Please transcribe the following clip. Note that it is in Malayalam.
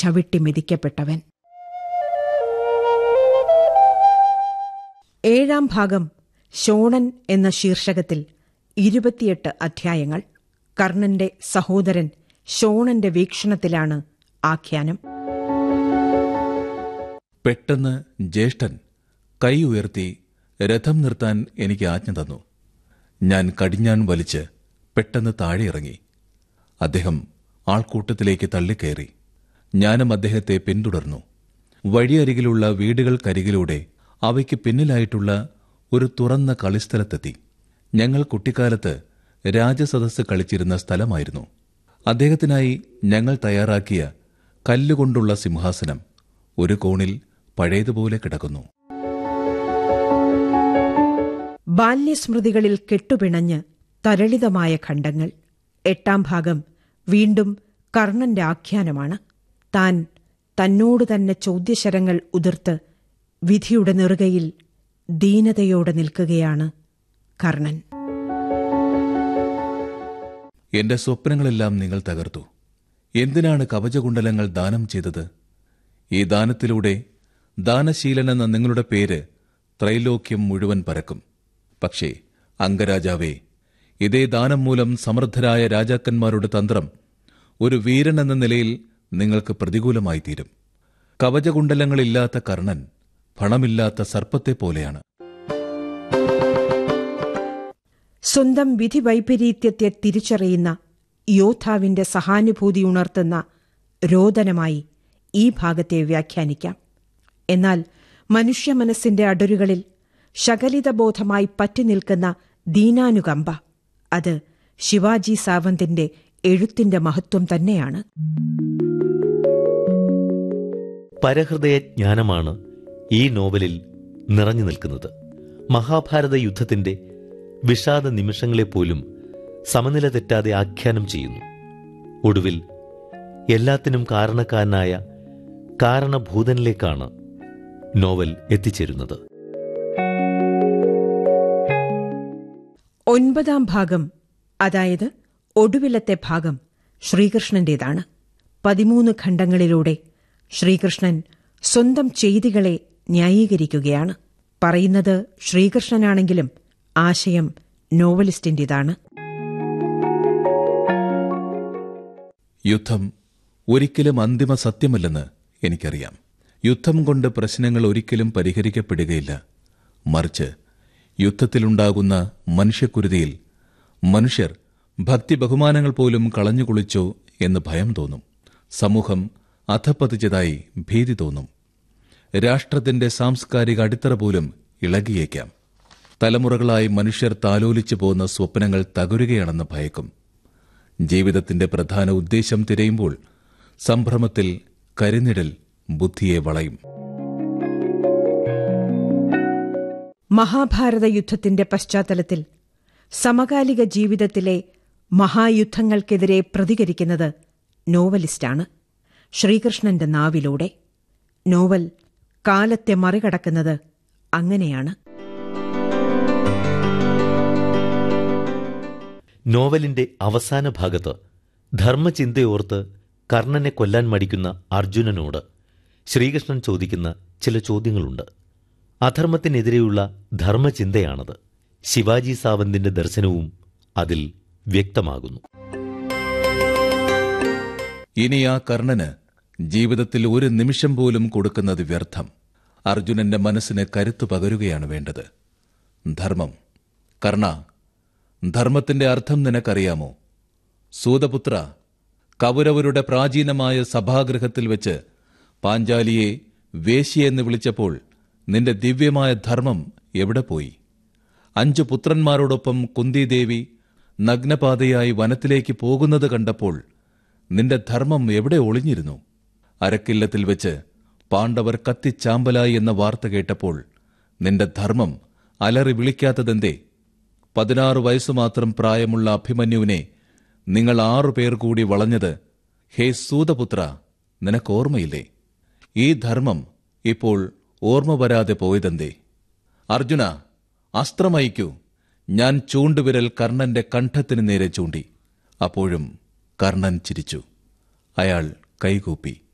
ചവിട്ടി മെതിക്കപ്പെട്ടവൻ ഏഴാം ഭാഗം ഷോണൻ എന്ന ശീർഷകത്തിൽ ഇരുപത്തിയെട്ട് അധ്യായങ്ങൾ കർണന്റെ സഹോദരൻ ഷോണന്റെ വീക്ഷണത്തിലാണ് ആഖ്യാനം പെട്ടെന്ന് ജ്യേഷ്ഠൻ കൈ ഉയർത്തി രഥം നിർത്താൻ എനിക്ക് ആജ്ഞ തന്നു ഞാൻ കടിഞ്ഞാൻ വലിച്ച് പെട്ടെന്ന് താഴെ ഇറങ്ങി അദ്ദേഹം ആൾക്കൂട്ടത്തിലേക്ക് തള്ളിക്കയറി ഞാനും അദ്ദേഹത്തെ പിന്തുടർന്നു വഴിയരികിലുള്ള വീടുകൾക്കരികിലൂടെ അവയ്ക്ക് പിന്നിലായിട്ടുള്ള ഒരു തുറന്ന കളിസ്ഥലത്തെത്തി ഞങ്ങൾ കുട്ടിക്കാലത്ത് രാജസദസ്സ് കളിച്ചിരുന്ന സ്ഥലമായിരുന്നു അദ്ദേഹത്തിനായി ഞങ്ങൾ തയ്യാറാക്കിയ കല്ലുകൊണ്ടുള്ള സിംഹാസനം ഒരു കോണിൽ പഴയതുപോലെ കിടക്കുന്നു ബാല്യസ്മൃതികളിൽ കെട്ടുപിണഞ്ഞ് തരളിതമായ ഖണ്ഡങ്ങൾ എട്ടാം ഭാഗം വീണ്ടും കർണന്റെ ആഖ്യാനമാണ് താൻ തന്നോട് തന്നെ ചോദ്യശരങ്ങൾ ഉതിർത്ത് വിധിയുടെ നെറുകയിൽ ദീനതയോടെ നിൽക്കുകയാണ് കർണൻ എന്റെ സ്വപ്നങ്ങളെല്ലാം നിങ്ങൾ തകർത്തു എന്തിനാണ് കവചകുണ്ടലങ്ങൾ ദാനം ചെയ്തത് ഈ ദാനത്തിലൂടെ ദാനശീലൻ എന്ന നിങ്ങളുടെ പേര് ത്രൈലോക്യം മുഴുവൻ പരക്കും പക്ഷേ അംഗരാജാവേ ഇതേ ദാനം മൂലം സമൃദ്ധരായ രാജാക്കന്മാരുടെ തന്ത്രം ഒരു വീരൻ എന്ന നിലയിൽ നിങ്ങൾക്ക് പ്രതികൂലമായി തീരും കവചകുണ്ടലങ്ങളില്ലാത്ത കർണൻ പണമില്ലാത്ത സർപ്പത്തെ പോലെയാണ് സ്വന്തം വിധി വൈപരീത്യത്തെ തിരിച്ചറിയുന്ന യോദ്ധാവിന്റെ സഹാനുഭൂതി ഉണർത്തുന്ന രോദനമായി ഈ ഭാഗത്തെ വ്യാഖ്യാനിക്കാം എന്നാൽ മനുഷ്യ മനസ്സിന്റെ അടരുകളിൽ ശകലിതബോധമായി പറ്റിനിൽക്കുന്ന ദീനാനുകമ്പ അത് ശിവാജി സാവന്തിന്റെ എഴുത്തിന്റെ മഹത്വം തന്നെയാണ് പരഹൃദയ ജ്ഞാനമാണ് ഈ നോവലിൽ നിറഞ്ഞു നിൽക്കുന്നത് മഹാഭാരത യുദ്ധത്തിന്റെ വിഷാദ നിമിഷങ്ങളെപ്പോലും സമനില തെറ്റാതെ ആഖ്യാനം ചെയ്യുന്നു ഒടുവിൽ എല്ലാത്തിനും കാരണക്കാരനായ കാരണഭൂതനിലേക്കാണ് നോവൽ എത്തിച്ചേരുന്നത് ഒൻപതാം ഭാഗം അതായത് ഒടുവിലത്തെ ഭാഗം ശ്രീകൃഷ്ണന്റേതാണ് പതിമൂന്ന് ഖണ്ഡങ്ങളിലൂടെ ശ്രീകൃഷ്ണൻ സ്വന്തം ചെയ്തികളെ ന്യായീകരിക്കുകയാണ് പറയുന്നത് ശ്രീകൃഷ്ണനാണെങ്കിലും ആശയം നോവലിസ്റ്റിന്റേതാണ് യുദ്ധം ഒരിക്കലും അന്തിമ സത്യമല്ലെന്ന് എനിക്കറിയാം യുദ്ധം കൊണ്ട് പ്രശ്നങ്ങൾ ഒരിക്കലും പരിഹരിക്കപ്പെടുകയില്ല മറിച്ച് യുദ്ധത്തിലുണ്ടാകുന്ന മനുഷ്യക്കുരുതിയിൽ മനുഷ്യർ ഭക്തി ബഹുമാനങ്ങൾ പോലും കളഞ്ഞുകുളിച്ചോ എന്ന് ഭയം തോന്നും സമൂഹം അധപ്പതിച്ചതായി ഭീതി തോന്നും രാഷ്ട്രത്തിന്റെ സാംസ്കാരിക അടിത്തറ പോലും ഇളകിയേക്കാം തലമുറകളായി മനുഷ്യർ താലോലിച്ചു പോകുന്ന സ്വപ്നങ്ങൾ തകരുകയാണെന്ന് ഭയക്കും ജീവിതത്തിന്റെ പ്രധാന ഉദ്ദേശം തിരയുമ്പോൾ സംഭ്രമത്തിൽ കരിനിഴൽ ബുദ്ധിയെ വളയും മഹാഭാരത യുദ്ധത്തിന്റെ പശ്ചാത്തലത്തിൽ സമകാലിക ജീവിതത്തിലെ മഹായുദ്ധങ്ങൾക്കെതിരെ പ്രതികരിക്കുന്നത് നോവലിസ്റ്റാണ് ശ്രീകൃഷ്ണന്റെ നാവിലൂടെ നോവൽ കാലത്തെ മറികടക്കുന്നത് അങ്ങനെയാണ് നോവലിന്റെ അവസാന ഭാഗത്ത് ധർമ്മചിന്തയോർത്ത് കർണനെ കൊല്ലാൻ മടിക്കുന്ന അർജുനനോട് ശ്രീകൃഷ്ണൻ ചോദിക്കുന്ന ചില ചോദ്യങ്ങളുണ്ട് അധർമ്മത്തിനെതിരെയുള്ള ധർമ്മചിന്തയാണത് ശിവാജി സാവന്തിന്റെ ദർശനവും അതിൽ വ്യക്തമാകുന്നു ഇനി ആ കർണന് ജീവിതത്തിൽ ഒരു നിമിഷം പോലും കൊടുക്കുന്നത് വ്യർത്ഥം അർജുനന്റെ മനസ്സിന് കരുത്തു പകരുകയാണ് വേണ്ടത് ധർമ്മം കർണ ധർമ്മത്തിന്റെ അർത്ഥം നിനക്കറിയാമോ സൂതപുത്ര കൗരവരുടെ പ്രാചീനമായ സഭാഗൃഹത്തിൽ വെച്ച് പാഞ്ചാലിയെ വേശ്യയെന്ന് വിളിച്ചപ്പോൾ നിന്റെ ദിവ്യമായ ധർമ്മം എവിടെ പോയി അഞ്ചു പുത്രന്മാരോടൊപ്പം കുന്തിദേവി നഗ്നപാതയായി വനത്തിലേക്ക് പോകുന്നത് കണ്ടപ്പോൾ നിന്റെ ധർമ്മം എവിടെ ഒളിഞ്ഞിരുന്നു അരക്കില്ലത്തിൽ വെച്ച് പാണ്ഡവർ കത്തിച്ചാമ്പലായി എന്ന വാർത്ത കേട്ടപ്പോൾ നിന്റെ ധർമ്മം അലറി വിളിക്കാത്തതെന്തേ പതിനാറ് വയസ്സു മാത്രം പ്രായമുള്ള അഭിമന്യുവിനെ നിങ്ങൾ ആറു പേർ കൂടി വളഞ്ഞത് ഹേ സൂതപുത്ര നിനക്കോർമ്മയില്ലേ ഈ ധർമ്മം ഇപ്പോൾ ഓർമ്മ വരാതെ പോയതെന്തേ അർജുന അസ്ത്രമയക്കൂ ഞാൻ ചൂണ്ടുവിരൽ കർണന്റെ കണ്ഠത്തിന് നേരെ ചൂണ്ടി അപ്പോഴും കർണൻ ചിരിച്ചു അയാൾ കൈകൂപ്പി